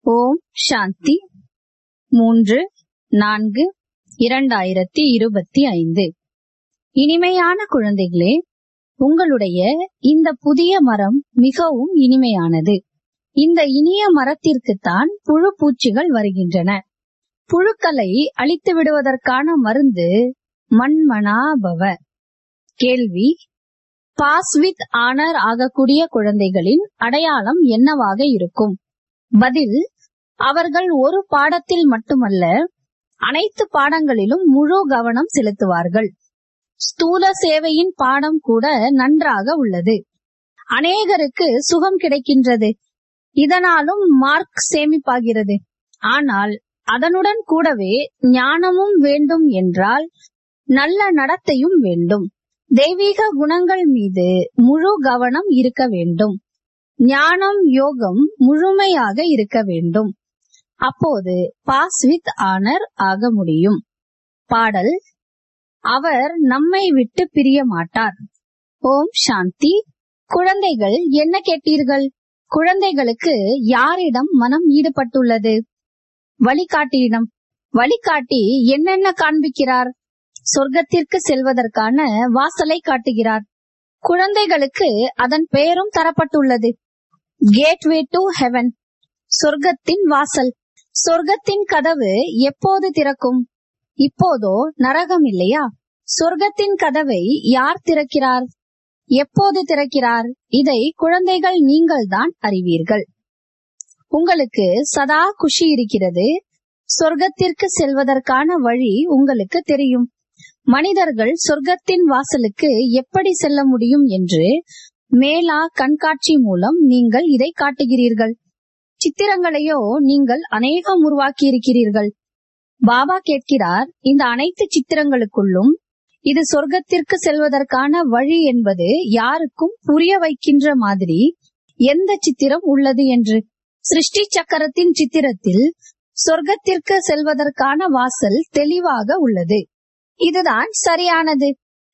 ஓம் சாந்தி மூன்று நான்கு இரண்டாயிரத்தி இருபத்தி ஐந்து இனிமையான குழந்தைகளே உங்களுடைய இந்த புதிய மரம் மிகவும் இனிமையானது இந்த இனிய மரத்திற்குத்தான் புழு பூச்சிகள் வருகின்றன புழுக்களை அழித்து விடுவதற்கான மருந்து மண்மனாபவ கேள்வி பாஸ் வித் ஆனர் ஆகக்கூடிய குழந்தைகளின் அடையாளம் என்னவாக இருக்கும் பதில் அவர்கள் ஒரு பாடத்தில் மட்டுமல்ல அனைத்து பாடங்களிலும் முழு கவனம் செலுத்துவார்கள் ஸ்தூல சேவையின் பாடம் கூட நன்றாக உள்ளது அநேகருக்கு சுகம் கிடைக்கின்றது இதனாலும் மார்க் சேமிப்பாகிறது ஆனால் அதனுடன் கூடவே ஞானமும் வேண்டும் என்றால் நல்ல நடத்தையும் வேண்டும் தெய்வீக குணங்கள் மீது முழு கவனம் இருக்க வேண்டும் ஞானம் யோகம் முழுமையாக இருக்க வேண்டும் அப்போது பாஸ் வித் ஆனர் ஆக முடியும் பாடல் அவர் நம்மை விட்டு பிரிய மாட்டார் ஓம் சாந்தி குழந்தைகள் என்ன கேட்டீர்கள் குழந்தைகளுக்கு யாரிடம் மனம் ஈடுபட்டுள்ளது வழிகாட்டியிடம் வழிகாட்டி என்னென்ன காண்பிக்கிறார் சொர்க்கத்திற்கு செல்வதற்கான வாசலை காட்டுகிறார் குழந்தைகளுக்கு அதன் பெயரும் தரப்பட்டுள்ளது கேட்வே டு ஹெவன் சொர்க்கத்தின் வாசல் சொர்க்கத்தின் கதவு எப்போது திறக்கும் இப்போதோ நரகம் இல்லையா சொர்க்கத்தின் கதவை யார் திறக்கிறார் எப்போது திறக்கிறார் இதை குழந்தைகள் நீங்கள் தான் அறிவீர்கள் உங்களுக்கு சதா குஷி இருக்கிறது சொர்க்கத்திற்கு செல்வதற்கான வழி உங்களுக்கு தெரியும் மனிதர்கள் சொர்க்கத்தின் வாசலுக்கு எப்படி செல்ல முடியும் என்று மேலா கண்காட்சி மூலம் நீங்கள் இதை காட்டுகிறீர்கள் சித்திரங்களையோ நீங்கள் அநேகம் உருவாக்கி இருக்கிறீர்கள் பாபா கேட்கிறார் இந்த அனைத்து சித்திரங்களுக்குள்ளும் இது சொர்க்கத்திற்கு செல்வதற்கான வழி என்பது யாருக்கும் புரிய வைக்கின்ற மாதிரி எந்த சித்திரம் உள்ளது என்று சிருஷ்டி சக்கரத்தின் சித்திரத்தில் சொர்க்கத்திற்கு செல்வதற்கான வாசல் தெளிவாக உள்ளது இதுதான் சரியானது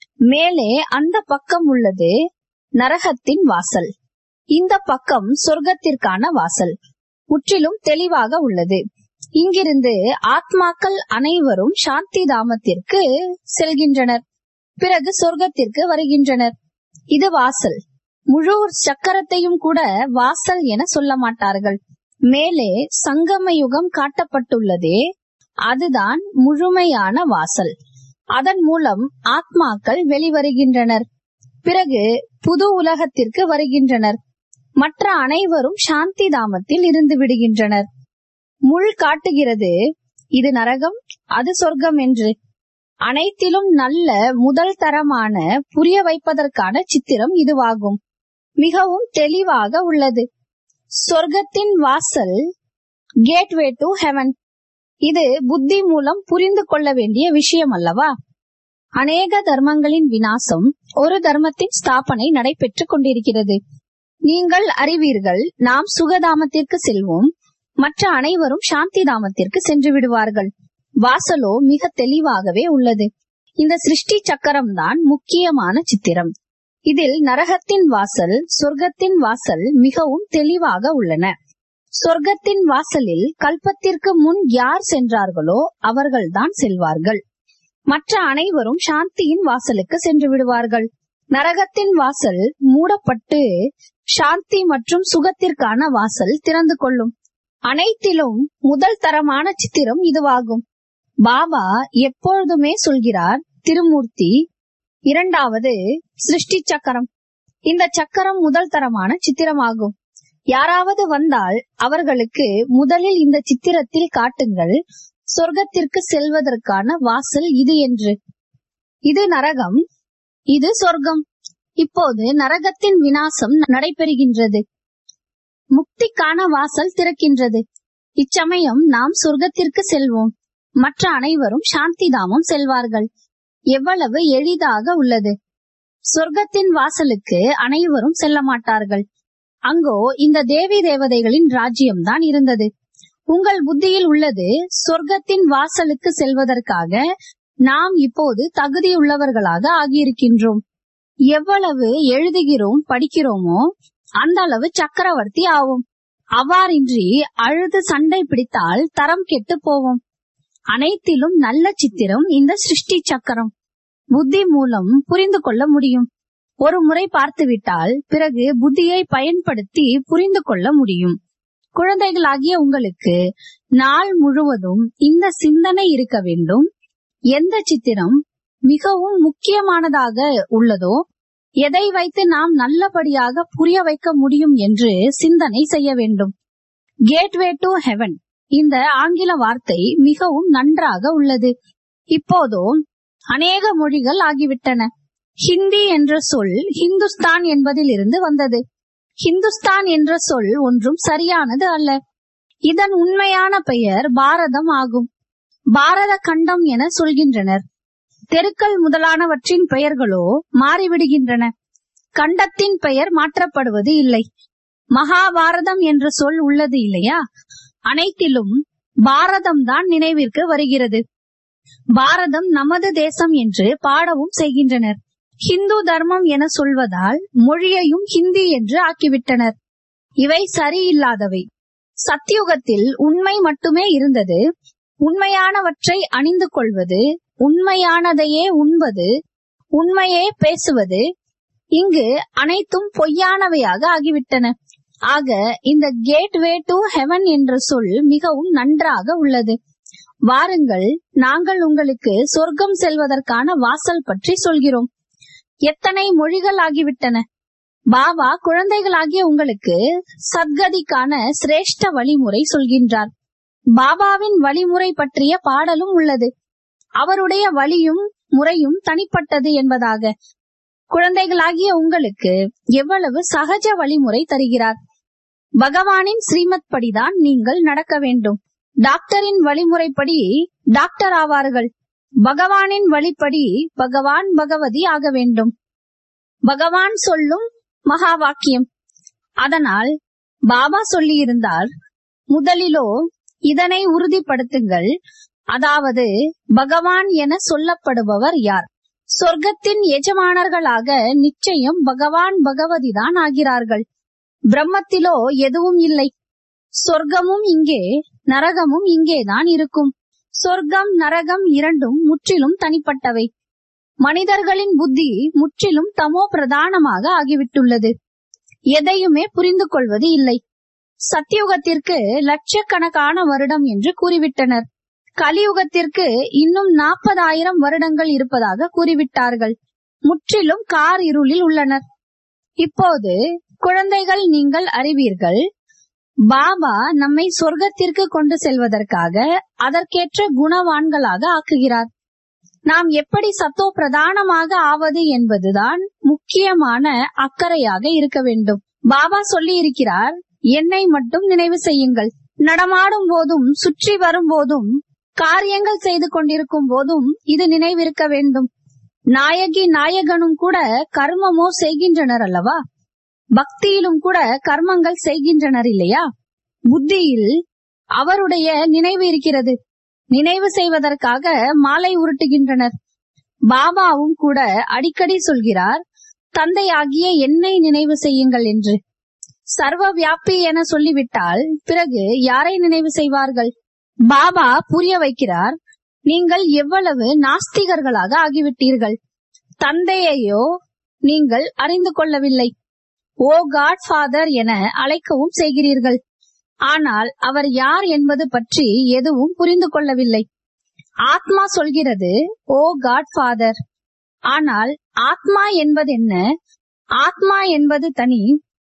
மேலே அந்த பக்கம் உள்ளது நரகத்தின் வாசல் இந்த பக்கம் சொர்க்கத்திற்கான வாசல் முற்றிலும் தெளிவாக உள்ளது இங்கிருந்து ஆத்மாக்கள் அனைவரும் சாந்தி தாமத்திற்கு செல்கின்றனர் பிறகு சொர்க்கத்திற்கு வருகின்றனர் இது வாசல் முழு சக்கரத்தையும் கூட வாசல் என சொல்ல மாட்டார்கள் மேலே சங்கம யுகம் காட்டப்பட்டுள்ளதே அதுதான் முழுமையான வாசல் அதன் மூலம் ஆத்மாக்கள் வெளிவருகின்றனர் பிறகு புது உலகத்திற்கு வருகின்றனர் மற்ற அனைவரும் சாந்தி தாமத்தில் இருந்து விடுகின்றனர் முள் காட்டுகிறது இது நரகம் அது சொர்க்கம் என்று அனைத்திலும் நல்ல முதல் தரமான புரிய வைப்பதற்கான சித்திரம் இதுவாகும் மிகவும் தெளிவாக உள்ளது சொர்க்கத்தின் வாசல் கேட்வே டு ஹெவன் இது புத்தி மூலம் புரிந்து கொள்ள வேண்டிய விஷயம் அல்லவா அநேக தர்மங்களின் வினாசம் ஒரு தர்மத்தின் ஸ்தாபனை நடைபெற்றுக் கொண்டிருக்கிறது நீங்கள் அறிவீர்கள் நாம் சுகதாமத்திற்கு செல்வோம் மற்ற அனைவரும் சாந்தி தாமத்திற்கு சென்று விடுவார்கள் வாசலோ மிக தெளிவாகவே உள்ளது இந்த சிருஷ்டி சக்கரம் தான் முக்கியமான சித்திரம் இதில் நரகத்தின் வாசல் சொர்க்கத்தின் வாசல் மிகவும் தெளிவாக உள்ளன சொர்க்கத்தின் வாசலில் கல்பத்திற்கு முன் யார் சென்றார்களோ அவர்கள்தான் செல்வார்கள் மற்ற அனைவரும் சாந்தியின் வாசலுக்கு சென்று விடுவார்கள் நரகத்தின் வாசல் மூடப்பட்டு சாந்தி மற்றும் சுகத்திற்கான வாசல் திறந்து கொள்ளும் அனைத்திலும் முதல் தரமான சித்திரம் இதுவாகும் பாபா எப்பொழுதுமே சொல்கிறார் திருமூர்த்தி இரண்டாவது சிருஷ்டி சக்கரம் இந்த சக்கரம் முதல் தரமான சித்திரமாகும் யாராவது வந்தால் அவர்களுக்கு முதலில் இந்த சித்திரத்தில் காட்டுங்கள் சொர்க்கத்திற்கு செல்வதற்கான வாசல் இது என்று இது நரகம் இது சொர்க்கம் இப்போது நரகத்தின் வினாசம் நடைபெறுகின்றது முக்திக்கான வாசல் திறக்கின்றது இச்சமயம் நாம் சொர்க்கத்திற்கு செல்வோம் மற்ற அனைவரும் சாந்தி தாமம் செல்வார்கள் எவ்வளவு எளிதாக உள்ளது சொர்க்கத்தின் வாசலுக்கு அனைவரும் செல்ல மாட்டார்கள் அங்கோ இந்த தேவி தேவதைகளின் ராஜ்யம்தான் இருந்தது உங்கள் புத்தியில் உள்ளது சொர்க்கத்தின் வாசலுக்கு செல்வதற்காக நாம் இப்போது தகுதியுள்ளவர்களாக ஆகியிருக்கின்றோம் எவ்வளவு எழுதுகிறோம் படிக்கிறோமோ அந்த அளவு சக்கரவர்த்தி ஆகும் அவ்வாறின்றி அழுது சண்டை பிடித்தால் தரம் கெட்டு போவோம் அனைத்திலும் நல்ல சித்திரம் இந்த சிருஷ்டி சக்கரம் புத்தி மூலம் புரிந்து கொள்ள முடியும் ஒரு முறை பார்த்துவிட்டால் பிறகு புத்தியை பயன்படுத்தி புரிந்து கொள்ள முடியும் குழந்தைகளாகிய உங்களுக்கு நாள் முழுவதும் இந்த சிந்தனை இருக்க வேண்டும் எந்த சித்திரம் மிகவும் முக்கியமானதாக உள்ளதோ எதை வைத்து நாம் நல்லபடியாக புரிய வைக்க முடியும் என்று சிந்தனை செய்ய வேண்டும் கேட்வே டு ஹெவன் இந்த ஆங்கில வார்த்தை மிகவும் நன்றாக உள்ளது இப்போதோ அநேக மொழிகள் ஆகிவிட்டன ஹிந்தி என்ற சொல் ஹிந்துஸ்தான் என்பதில் இருந்து வந்தது ஹிந்துஸ்தான் என்ற சொல் ஒன்றும் சரியானது அல்ல இதன் உண்மையான பெயர் பாரதம் ஆகும் பாரத கண்டம் என சொல்கின்றனர் தெருக்கள் முதலானவற்றின் பெயர்களோ மாறிவிடுகின்றன கண்டத்தின் பெயர் மாற்றப்படுவது இல்லை மகாபாரதம் என்ற சொல் உள்ளது இல்லையா அனைத்திலும் பாரதம் தான் நினைவிற்கு வருகிறது பாரதம் நமது தேசம் என்று பாடவும் செய்கின்றனர் ஹிந்து தர்மம் என சொல்வதால் மொழியையும் ஹிந்தி என்று ஆக்கிவிட்டனர் இவை சரியில்லாதவை சத்தியுகத்தில் உண்மை மட்டுமே இருந்தது உண்மையானவற்றை அணிந்து கொள்வது உண்மையானதையே உண்பது உண்மையே பேசுவது இங்கு அனைத்தும் பொய்யானவையாக ஆகிவிட்டன ஆக இந்த கேட்வே டு ஹெவன் என்ற சொல் மிகவும் நன்றாக உள்ளது வாருங்கள் நாங்கள் உங்களுக்கு சொர்க்கம் செல்வதற்கான வாசல் பற்றி சொல்கிறோம் எத்தனை மொழிகள் ஆகிவிட்டன பாபா குழந்தைகளாகிய உங்களுக்கு சத்கதிக்கான சிரேஷ்ட வழிமுறை சொல்கின்றார் பாபாவின் வழிமுறை பற்றிய பாடலும் உள்ளது அவருடைய வழியும் முறையும் தனிப்பட்டது என்பதாக குழந்தைகளாகிய உங்களுக்கு எவ்வளவு சகஜ வழிமுறை தருகிறார் பகவானின் ஸ்ரீமத் படிதான் நீங்கள் நடக்க வேண்டும் டாக்டரின் வழிமுறைப்படி டாக்டர் ஆவார்கள் பகவானின் வழிப்படி பகவான் பகவதி ஆக வேண்டும் பகவான் சொல்லும் மகா வாக்கியம் அதனால் பாபா சொல்லியிருந்தார் முதலிலோ இதனை உறுதிப்படுத்துங்கள் அதாவது பகவான் என சொல்லப்படுபவர் யார் சொர்க்கத்தின் எஜமானர்களாக நிச்சயம் பகவான் பகவதிதான் ஆகிறார்கள் பிரம்மத்திலோ எதுவும் இல்லை சொர்க்கமும் இங்கே நரகமும் இங்கேதான் இருக்கும் சொர்க்கம் நரகம் இரண்டும் முற்றிலும் தனிப்பட்டவை மனிதர்களின் புத்தி முற்றிலும் தமோ பிரதானமாக ஆகிவிட்டுள்ளது எதையுமே புரிந்து கொள்வது இல்லை சத்தியுகத்திற்கு லட்சக்கணக்கான வருடம் என்று கூறிவிட்டனர் கலியுகத்திற்கு இன்னும் நாற்பதாயிரம் வருடங்கள் இருப்பதாக கூறிவிட்டார்கள் முற்றிலும் கார் இருளில் உள்ளனர் இப்போது குழந்தைகள் நீங்கள் அறிவீர்கள் பாபா நம்மை சொர்க்கத்திற்கு கொண்டு செல்வதற்காக அதற்கேற்ற குணவான்களாக ஆக்குகிறார் நாம் எப்படி சத்தோ பிரதானமாக ஆவது என்பதுதான் முக்கியமான அக்கறையாக இருக்க வேண்டும் பாபா சொல்லி இருக்கிறார் என்னை மட்டும் நினைவு செய்யுங்கள் நடமாடும் போதும் சுற்றி வரும் போதும் காரியங்கள் செய்து கொண்டிருக்கும் போதும் இது நினைவிருக்க வேண்டும் நாயகி நாயகனும் கூட கர்மமோ செய்கின்றனர் அல்லவா பக்தியிலும் கூட கர்மங்கள் செய்கின்றனர் இல்லையா புத்தியில் அவருடைய நினைவு இருக்கிறது நினைவு செய்வதற்காக மாலை உருட்டுகின்றனர் பாபாவும் கூட அடிக்கடி சொல்கிறார் தந்தையாகிய என்னை நினைவு செய்யுங்கள் என்று சர்வ வியாபி என சொல்லிவிட்டால் பிறகு யாரை நினைவு செய்வார்கள் பாபா புரிய வைக்கிறார் நீங்கள் எவ்வளவு நாஸ்திகர்களாக ஆகிவிட்டீர்கள் தந்தையையோ நீங்கள் அறிந்து கொள்ளவில்லை ஓ காட் ஃபாதர் என அழைக்கவும் செய்கிறீர்கள் ஆனால் அவர் யார் என்பது பற்றி எதுவும் புரிந்து கொள்ளவில்லை ஆத்மா சொல்கிறது ஓ காட் ஃபாதர் ஆனால் ஆத்மா என்பது என்ன ஆத்மா என்பது தனி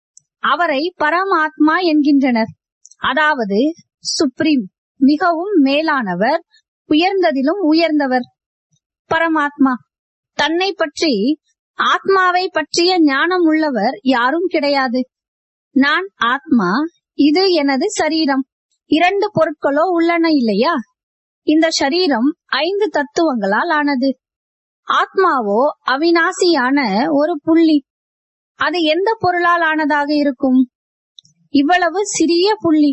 அவரை பரமாத்மா என்கின்றனர் அதாவது சுப்ரீம் மிகவும் மேலானவர் உயர்ந்ததிலும் உயர்ந்தவர் பரமாத்மா தன்னை பற்றி ஆத்மாவை பற்றிய ஞானம் உள்ளவர் யாரும் கிடையாது நான் ஆத்மா இது எனது சரீரம் இரண்டு பொருட்களோ உள்ளன இல்லையா இந்த சரீரம் ஐந்து தத்துவங்களால் ஆனது ஆத்மாவோ அவிநாசியான ஒரு புள்ளி அது எந்த பொருளால் ஆனதாக இருக்கும் இவ்வளவு சிறிய புள்ளி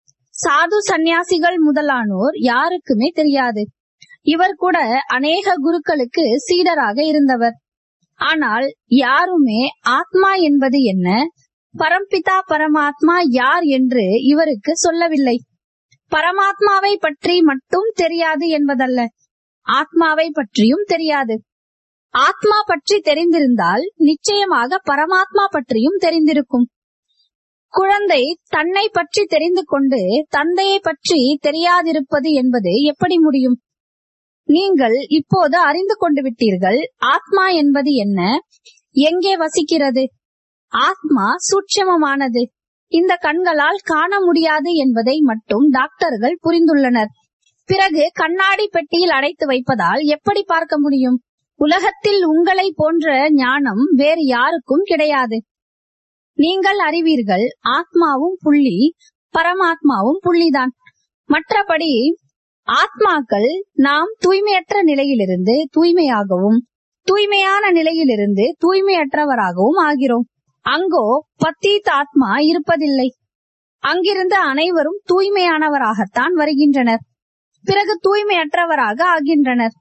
சாது சந்நியாசிகள் முதலானோர் யாருக்குமே தெரியாது இவர் கூட அநேக குருக்களுக்கு சீடராக இருந்தவர் ஆனால் யாருமே ஆத்மா என்பது என்ன பரம்பிதா பரமாத்மா யார் என்று இவருக்கு சொல்லவில்லை பரமாத்மாவை பற்றி மட்டும் தெரியாது என்பதல்ல ஆத்மாவை பற்றியும் தெரியாது ஆத்மா பற்றி தெரிந்திருந்தால் நிச்சயமாக பரமாத்மா பற்றியும் தெரிந்திருக்கும் குழந்தை தன்னை பற்றி தெரிந்து கொண்டு தந்தையை பற்றி தெரியாதிருப்பது என்பது எப்படி முடியும் நீங்கள் இப்போது அறிந்து கொண்டு விட்டீர்கள் ஆத்மா என்பது என்ன எங்கே வசிக்கிறது ஆத்மா சூட்சமமானது இந்த கண்களால் காண முடியாது என்பதை மட்டும் டாக்டர்கள் புரிந்துள்ளனர் பிறகு கண்ணாடி பெட்டியில் அடைத்து வைப்பதால் எப்படி பார்க்க முடியும் உலகத்தில் உங்களை போன்ற ஞானம் வேறு யாருக்கும் கிடையாது நீங்கள் அறிவீர்கள் ஆத்மாவும் புள்ளி பரமாத்மாவும் புள்ளிதான் மற்றபடி ஆத்மாக்கள் நாம் தூய்மையற்ற நிலையிலிருந்து தூய்மையாகவும் தூய்மையான நிலையிலிருந்து தூய்மையற்றவராகவும் ஆகிறோம் அங்கோ பத்தீத் ஆத்மா இருப்பதில்லை அங்கிருந்து அனைவரும் தூய்மையானவராகத்தான் வருகின்றனர் பிறகு தூய்மையற்றவராக ஆகின்றனர்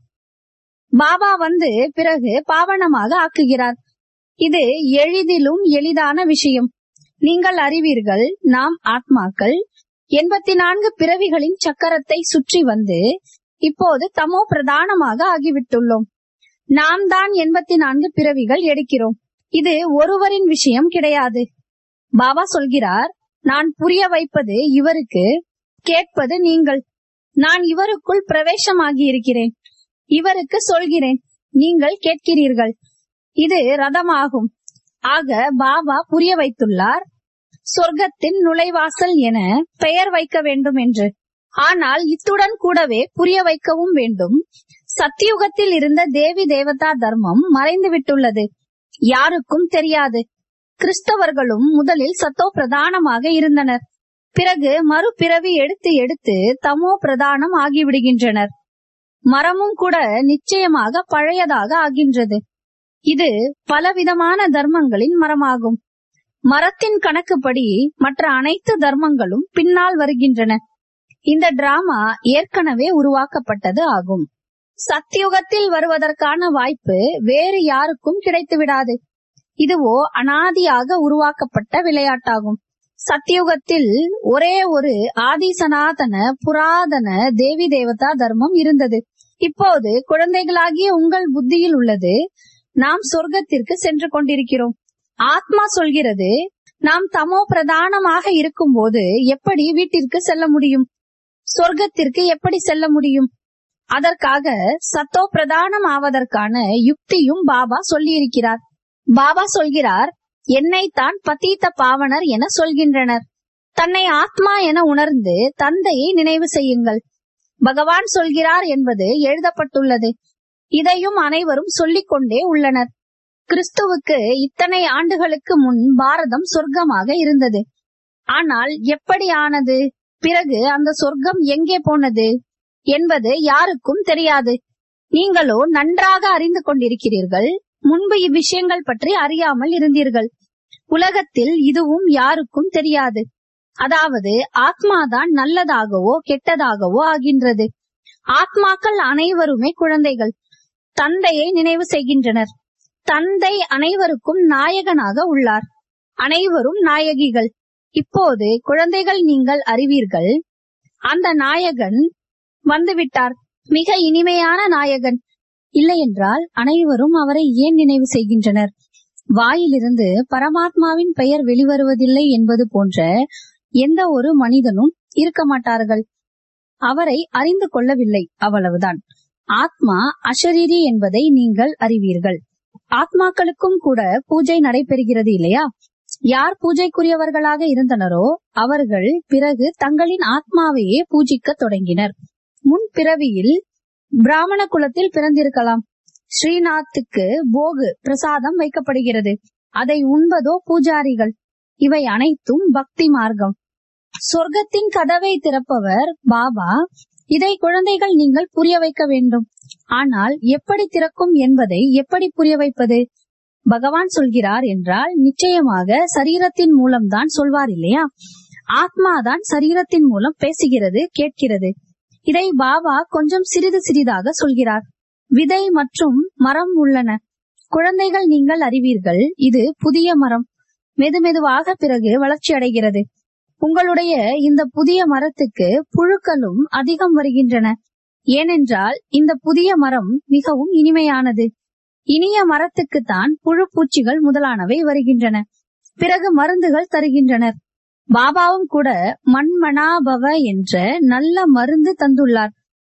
பாபா வந்து பிறகு பாவனமாக ஆக்குகிறார் இது எளிதிலும் எளிதான விஷயம் நீங்கள் அறிவீர்கள் நாம் ஆத்மாக்கள் எண்பத்தி நான்கு பிறவிகளின் சக்கரத்தை சுற்றி வந்து இப்போது தமோ பிரதானமாக ஆகிவிட்டுள்ளோம் நாம் தான் எண்பத்தி நான்கு பிறவிகள் எடுக்கிறோம் இது ஒருவரின் விஷயம் கிடையாது பாபா சொல்கிறார் நான் புரிய வைப்பது இவருக்கு கேட்பது நீங்கள் நான் இவருக்குள் பிரவேசமாகி இருக்கிறேன் இவருக்கு சொல்கிறேன் நீங்கள் கேட்கிறீர்கள் இது ரதமாகும் ஆக பாபா புரிய வைத்துள்ளார் சொர்க்கத்தின் நுழைவாசல் என பெயர் வைக்க வேண்டும் என்று ஆனால் இத்துடன் கூடவே புரிய வைக்கவும் வேண்டும் சத்தியுகத்தில் இருந்த தேவி தேவதா தர்மம் மறைந்து விட்டுள்ளது யாருக்கும் தெரியாது கிறிஸ்தவர்களும் முதலில் சத்தோ பிரதானமாக இருந்தனர் பிறகு மறுபிறவி எடுத்து எடுத்து தமோ பிரதானம் ஆகிவிடுகின்றனர் மரமும் கூட நிச்சயமாக பழையதாக ஆகின்றது இது பலவிதமான தர்மங்களின் மரமாகும் மரத்தின் கணக்குப்படி மற்ற அனைத்து தர்மங்களும் பின்னால் வருகின்றன இந்த டிராமா ஏற்கனவே உருவாக்கப்பட்டது ஆகும் சத்தியுகத்தில் வருவதற்கான வாய்ப்பு வேறு யாருக்கும் கிடைத்து விடாது இதுவோ அனாதியாக உருவாக்கப்பட்ட விளையாட்டாகும் சத்தியுகத்தில் ஒரே ஒரு ஆதி சனாதன புராதன தேவி தேவதா தர்மம் இருந்தது இப்போது குழந்தைகளாகிய உங்கள் புத்தியில் உள்ளது நாம் சொர்க்கத்திற்கு சென்று கொண்டிருக்கிறோம் ஆத்மா சொல்கிறது நாம் தமோ பிரதானமாக இருக்கும் போது எப்படி வீட்டிற்கு செல்ல முடியும் சொர்க்கத்திற்கு எப்படி செல்ல முடியும் அதற்காக சத்தோ பிரதானம் ஆவதற்கான யுக்தியும் பாபா சொல்லியிருக்கிறார் பாபா சொல்கிறார் என்னைத்தான் பதீத்த பாவனர் என சொல்கின்றனர் தன்னை ஆத்மா என உணர்ந்து தந்தையை நினைவு செய்யுங்கள் பகவான் சொல்கிறார் என்பது எழுதப்பட்டுள்ளது இதையும் அனைவரும் சொல்லிக் கொண்டே உள்ளனர் கிறிஸ்துவுக்கு இத்தனை ஆண்டுகளுக்கு முன் பாரதம் சொர்க்கமாக இருந்தது ஆனால் எப்படி ஆனது பிறகு அந்த சொர்க்கம் எங்கே போனது என்பது யாருக்கும் தெரியாது நீங்களோ நன்றாக அறிந்து கொண்டிருக்கிறீர்கள் முன்பு இவ்விஷயங்கள் பற்றி அறியாமல் இருந்தீர்கள் உலகத்தில் இதுவும் யாருக்கும் தெரியாது அதாவது ஆத்மாதான் நல்லதாகவோ கெட்டதாகவோ ஆகின்றது ஆத்மாக்கள் அனைவருமே குழந்தைகள் தந்தையை நினைவு செய்கின்றனர் தந்தை அனைவருக்கும் நாயகனாக உள்ளார் அனைவரும் நாயகிகள் இப்போது குழந்தைகள் நீங்கள் அறிவீர்கள் அந்த நாயகன் வந்துவிட்டார் மிக இனிமையான நாயகன் இல்லையென்றால் அனைவரும் அவரை ஏன் நினைவு செய்கின்றனர் வாயிலிருந்து பரமாத்மாவின் பெயர் வெளிவருவதில்லை என்பது போன்ற எந்த ஒரு மனிதனும் இருக்க மாட்டார்கள் அவரை அறிந்து கொள்ளவில்லை அவ்வளவுதான் ஆத்மா அஷரீரி என்பதை நீங்கள் அறிவீர்கள் ஆத்மாக்களுக்கும் கூட பூஜை நடைபெறுகிறது இல்லையா யார் பூஜைக்குரியவர்களாக இருந்தனரோ அவர்கள் பிறகு தங்களின் ஆத்மாவையே பூஜிக்க தொடங்கினர் முன் பிறவியில் பிராமண குலத்தில் பிறந்திருக்கலாம் ஸ்ரீநாத்துக்கு போகு பிரசாதம் வைக்கப்படுகிறது அதை உண்பதோ பூஜாரிகள் இவை அனைத்தும் பக்தி மார்க்கம் சொர்க்கத்தின் கதவை திறப்பவர் பாபா இதை குழந்தைகள் நீங்கள் புரிய வைக்க வேண்டும் ஆனால் எப்படி திறக்கும் என்பதை எப்படி புரிய வைப்பது பகவான் சொல்கிறார் என்றால் நிச்சயமாக சரீரத்தின் மூலம்தான் சொல்வார் இல்லையா ஆத்மாதான் சரீரத்தின் மூலம் பேசுகிறது கேட்கிறது இதை பாபா கொஞ்சம் சிறிது சிறிதாக சொல்கிறார் விதை மற்றும் மரம் உள்ளன குழந்தைகள் நீங்கள் அறிவீர்கள் இது புதிய மரம் மெதுமெதுவாக பிறகு வளர்ச்சி அடைகிறது உங்களுடைய இந்த புதிய மரத்துக்கு புழுக்களும் அதிகம் வருகின்றன ஏனென்றால் இந்த புதிய மரம் மிகவும் இனிமையானது இனிய மரத்துக்குத்தான் புழு பூச்சிகள் முதலானவை வருகின்றன பிறகு மருந்துகள் தருகின்றனர் பாபாவும் கூட மண்மனாபவ என்ற நல்ல மருந்து தந்துள்ளார்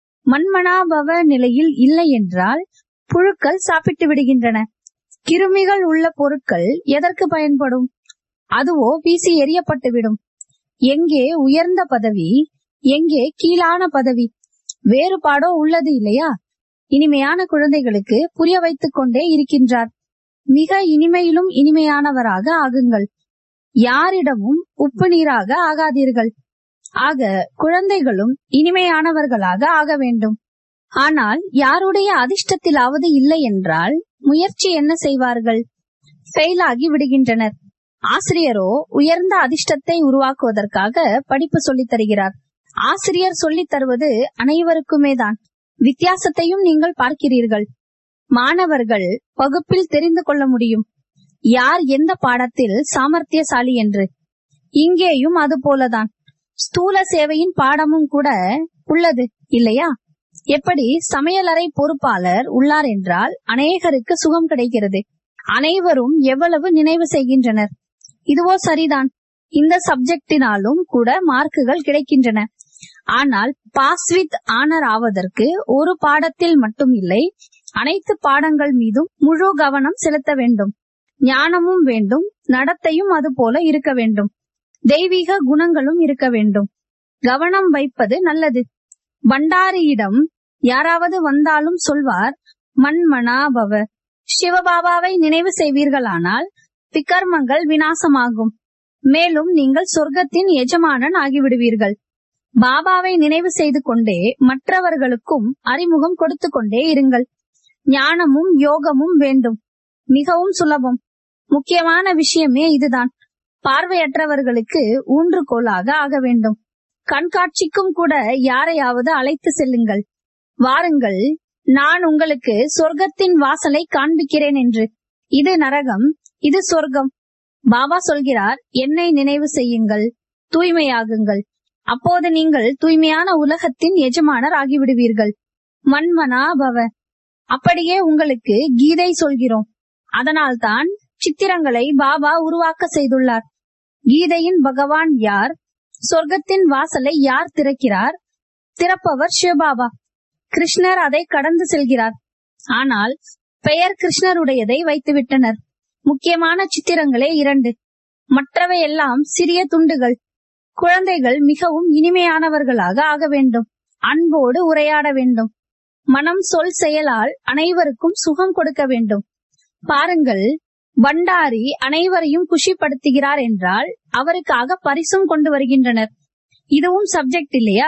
மண்மனாபவ நிலையில் இல்லை என்றால் புழுக்கள் சாப்பிட்டு விடுகின்றன கிருமிகள் உள்ள பொருட்கள் எதற்கு பயன்படும் அதுவோ வீசி எறியப்பட்டுவிடும் எங்கே உயர்ந்த பதவி எங்கே கீழான பதவி வேறுபாடோ உள்ளது இல்லையா இனிமையான குழந்தைகளுக்கு புரிய வைத்துக் கொண்டே இருக்கின்றார் மிக இனிமையிலும் இனிமையானவராக ஆகுங்கள் யாரிடமும் உப்பு நீராக ஆகாதீர்கள் ஆக குழந்தைகளும் இனிமையானவர்களாக ஆக வேண்டும் ஆனால் யாருடைய அதிர்ஷ்டத்திலாவது இல்லை என்றால் முயற்சி என்ன செய்வார்கள் ஃபெயில் ஆகி விடுகின்றனர் ஆசிரியரோ உயர்ந்த அதிர்ஷ்டத்தை உருவாக்குவதற்காக படிப்பு சொல்லித் தருகிறார் ஆசிரியர் சொல்லித் தருவது அனைவருக்குமே தான் வித்தியாசத்தையும் நீங்கள் பார்க்கிறீர்கள் மாணவர்கள் வகுப்பில் தெரிந்து கொள்ள முடியும் யார் எந்த பாடத்தில் சாமர்த்தியசாலி என்று இங்கேயும் அது போலதான் ஸ்தூல சேவையின் பாடமும் கூட உள்ளது இல்லையா எப்படி சமையலறை பொறுப்பாளர் உள்ளார் என்றால் அநேகருக்கு சுகம் கிடைக்கிறது அனைவரும் எவ்வளவு நினைவு செய்கின்றனர் இதுவோ சரிதான் இந்த சப்ஜெக்டினாலும் கூட மார்க்குகள் கிடைக்கின்றன ஆனால் பாஸ் வித் ஆனர் ஆவதற்கு ஒரு பாடத்தில் மட்டும் இல்லை அனைத்து பாடங்கள் மீதும் முழு கவனம் செலுத்த வேண்டும் ஞானமும் வேண்டும் நடத்தையும் அது போல இருக்க வேண்டும் தெய்வீக குணங்களும் இருக்க வேண்டும் கவனம் வைப்பது நல்லது பண்டாரியிடம் யாராவது வந்தாலும் சொல்வார் மண்மனாபவ சிவபாபாவை நினைவு செய்வீர்களானால் விக்கர்மங்கள் வினாசமாகும் மேலும் நீங்கள் சொர்க்கத்தின் எஜமானன் ஆகிவிடுவீர்கள் பாபாவை நினைவு செய்து கொண்டே மற்றவர்களுக்கும் அறிமுகம் கொடுத்து கொண்டே இருங்கள் ஞானமும் யோகமும் வேண்டும் மிகவும் சுலபம் முக்கியமான விஷயமே இதுதான் பார்வையற்றவர்களுக்கு ஊன்றுகோலாக ஆக வேண்டும் கண்காட்சிக்கும் கூட யாரையாவது அழைத்து செல்லுங்கள் வாருங்கள் நான் உங்களுக்கு சொர்க்கத்தின் வாசலை காண்பிக்கிறேன் என்று இது நரகம் இது சொர்க்கம் பாபா சொல்கிறார் என்னை நினைவு செய்யுங்கள் தூய்மையாகுங்கள் அப்போது நீங்கள் தூய்மையான உலகத்தின் எஜமானர் ஆகிவிடுவீர்கள் மண்மனா பவ அப்படியே உங்களுக்கு கீதை சொல்கிறோம் அதனால்தான் சித்திரங்களை பாபா உருவாக்க செய்துள்ளார் கீதையின் பகவான் யார் சொர்க்கத்தின் வாசலை யார் திறக்கிறார் திறப்பவர் சிவபாபா கிருஷ்ணர் அதை கடந்து செல்கிறார் ஆனால் பெயர் கிருஷ்ணருடையதை வைத்துவிட்டனர் முக்கியமான சித்திரங்களே இரண்டு மற்றவை எல்லாம் சிறிய துண்டுகள் குழந்தைகள் மிகவும் இனிமையானவர்களாக ஆக வேண்டும் அன்போடு உரையாட வேண்டும் மனம் சொல் செயலால் அனைவருக்கும் சுகம் கொடுக்க வேண்டும் பாருங்கள் பண்டாரி அனைவரையும் குஷிப்படுத்துகிறார் என்றால் அவருக்காக பரிசும் கொண்டு வருகின்றனர் இதுவும் சப்ஜெக்ட் இல்லையா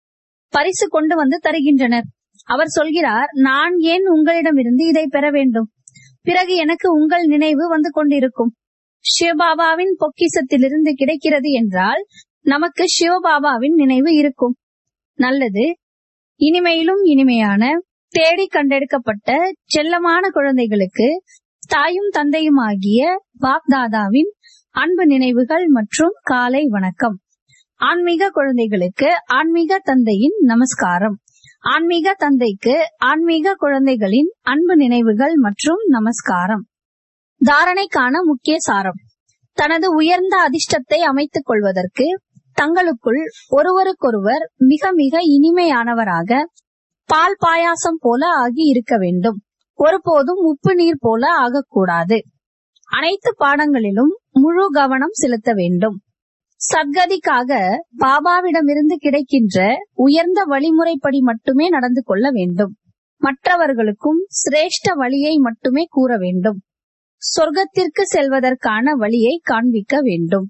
பரிசு கொண்டு வந்து தருகின்றனர் அவர் சொல்கிறார் நான் ஏன் உங்களிடமிருந்து இதை பெற வேண்டும் பிறகு எனக்கு உங்கள் நினைவு வந்து கொண்டிருக்கும் சிவபாபாவின் பொக்கிசத்திலிருந்து கிடைக்கிறது என்றால் நமக்கு சிவபாபாவின் நினைவு இருக்கும் நல்லது இனிமையிலும் இனிமையான தேடி கண்டெடுக்கப்பட்ட செல்லமான குழந்தைகளுக்கு தாயும் தந்தையுமாகிய பாப்தாதாவின் அன்பு நினைவுகள் மற்றும் காலை வணக்கம் ஆன்மீக குழந்தைகளுக்கு ஆன்மீக தந்தையின் நமஸ்காரம் ஆன்மீக தந்தைக்கு ஆன்மீக குழந்தைகளின் அன்பு நினைவுகள் மற்றும் நமஸ்காரம் தாரணைக்கான முக்கிய சாரம் தனது உயர்ந்த அதிர்ஷ்டத்தை அமைத்துக் கொள்வதற்கு தங்களுக்குள் ஒருவருக்கொருவர் மிக மிக இனிமையானவராக பால் பாயாசம் போல ஆகி இருக்க வேண்டும் ஒருபோதும் உப்பு நீர் போல ஆகக்கூடாது அனைத்து பாடங்களிலும் முழு கவனம் செலுத்த வேண்டும் சத்கதிக்காக பாபாவிடமிருந்து கிடைக்கின்ற உயர்ந்த வழிமுறைப்படி மட்டுமே நடந்து கொள்ள வேண்டும் மற்றவர்களுக்கும் சிரேஷ்ட வழியை மட்டுமே கூற வேண்டும் சொர்க்கத்திற்கு செல்வதற்கான வழியை காண்பிக்க வேண்டும்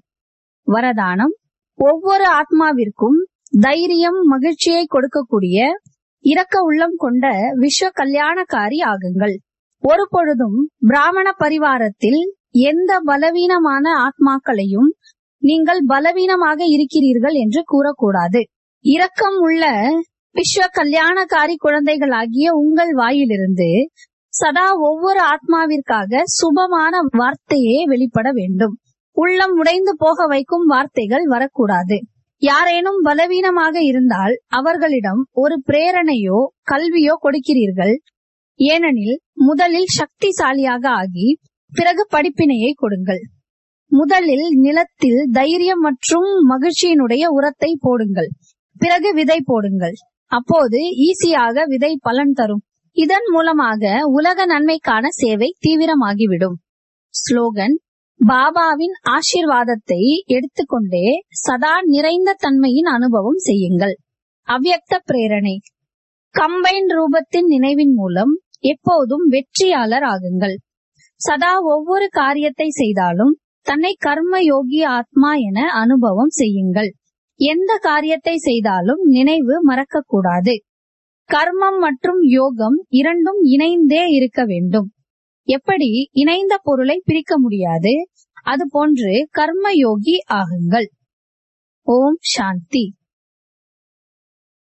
வரதானம் ஒவ்வொரு ஆத்மாவிற்கும் தைரியம் மகிழ்ச்சியை கொடுக்கக்கூடிய இரக்க உள்ளம் கொண்ட விஸ்வ கல்யாணக்காரி ஆகுங்கள் ஒரு பொழுதும் பிராமண பரிவாரத்தில் எந்த பலவீனமான ஆத்மாக்களையும் நீங்கள் பலவீனமாக இருக்கிறீர்கள் என்று கூறக்கூடாது இரக்கம் உள்ள விஸ்வ கல்யாணக்காரி குழந்தைகளாகிய உங்கள் வாயிலிருந்து சதா ஒவ்வொரு ஆத்மாவிற்காக சுபமான வார்த்தையே வெளிப்பட வேண்டும் உள்ளம் உடைந்து போக வைக்கும் வார்த்தைகள் வரக்கூடாது யாரேனும் பலவீனமாக இருந்தால் அவர்களிடம் ஒரு பிரேரணையோ கல்வியோ கொடுக்கிறீர்கள் ஏனெனில் முதலில் சக்திசாலியாக ஆகி பிறகு படிப்பினையை கொடுங்கள் முதலில் நிலத்தில் தைரியம் மற்றும் மகிழ்ச்சியினுடைய உரத்தை போடுங்கள் பிறகு விதை போடுங்கள் அப்போது ஈஸியாக விதை பலன் தரும் இதன் மூலமாக உலக நன்மைக்கான சேவை தீவிரமாகிவிடும் ஸ்லோகன் பாபாவின் ஆசீர்வாதத்தை எடுத்துக்கொண்டே சதா நிறைந்த தன்மையின் அனுபவம் செய்யுங்கள் அவ்யக்த பிரேரணை கம்பைன் ரூபத்தின் நினைவின் மூலம் எப்போதும் வெற்றியாளர் ஆகுங்கள் சதா ஒவ்வொரு காரியத்தை செய்தாலும் தன்னை கர்ம யோகி ஆத்மா என அனுபவம் செய்யுங்கள் எந்த காரியத்தை செய்தாலும் நினைவு மறக்கக்கூடாது கர்மம் மற்றும் யோகம் இரண்டும் இணைந்தே இருக்க வேண்டும் எப்படி இணைந்த பொருளை பிரிக்க முடியாது அதுபோன்று கர்ம யோகி ஆகுங்கள் ஓம் சாந்தி